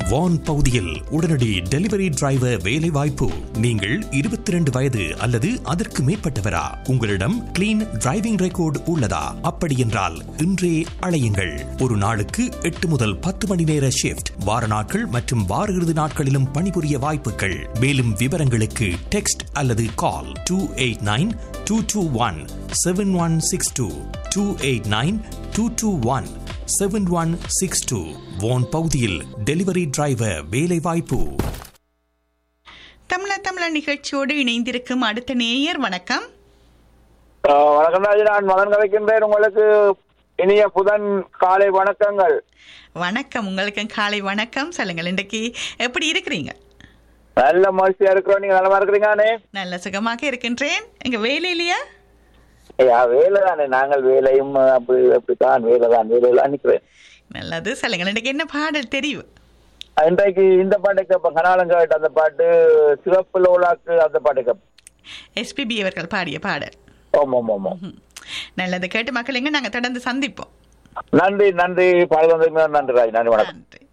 வான் பகுதியில் உடனடி delivery driver வேலை வாய்ப்பு நீங்கள் இருபத்தி ரெண்டு வயது அல்லது அதற்கு மேற்பட்டவரா உங்களிடம் கிளீன் டிரைவிங் ரெக்கார்டு உள்ளதா அப்படி என்றால் இன்றே அழையுங்கள் ஒரு நாளுக்கு எட்டு முதல் பத்து மணி நேர ஷிப்ட் வார நாட்கள் மற்றும் வார இறுதி நாட்களிலும் பணிபுரிய வாய்ப்புகள் மேலும் விவரங்களுக்கு டெக்ஸ்ட் அல்லது call two eight nine two two one seven one six two two eight nine two two one seven one six two வோன் பகுதியில் டெலிவரி டிரைவர் வேலை வாய்ப்பு தமிழ தமிழ நிகழ்ச்சியோடு இணைந்திருக்கும் அடுத்த நேயர் வணக்கம் ஆஹ் வணக்கம் ராஜி நான் மகன் கலைக்கின்றேன் உங்களுக்கு இனிய புதன் காலை வணக்கங்கள் வணக்கம் உங்களுக்கு காலை வணக்கம் சொல்லுங்கள் இன்றைக்கு எப்படி இருக்கிறீங்க நல்ல மகிழ்ச்சியா இருக்கிறோம் நீங்க நலமா இருக்கிறீங்கண்ணே நல்ல சுகமாக இருக்கின்றேன் எங்க வேலையிலையா ஐயா வேலை தானே நாங்கள் வேலையும் அப்படி அப்படித்தான் வேலை தான் வேலையெல்லாம் நிற்கிறேன் நல்லது சொல்லுங்கள் இன்றைக்கு என்ன பாடல் தெரியும் இன்றைக்கு இந்த பாட்டு கேட்பேன் கனாலம் கேட்ட அந்த பாட்டு சிவப்பு லோலாக்கு அந்த பாட்டு கேட்பேன் எஸ்பிபி அவர்கள் பாடிய பாடல் ஆமாம் ஆமாம் ஆமாம் ம். நல்லது கேட்டு மக்கள் எங்க நாங்க தொடர்ந்து சந்திப்போம் நன்றி நன்றி பாடு வந்ததுக்கு நன்றி ராஜ் நன்றி வணக்கம் நன்றி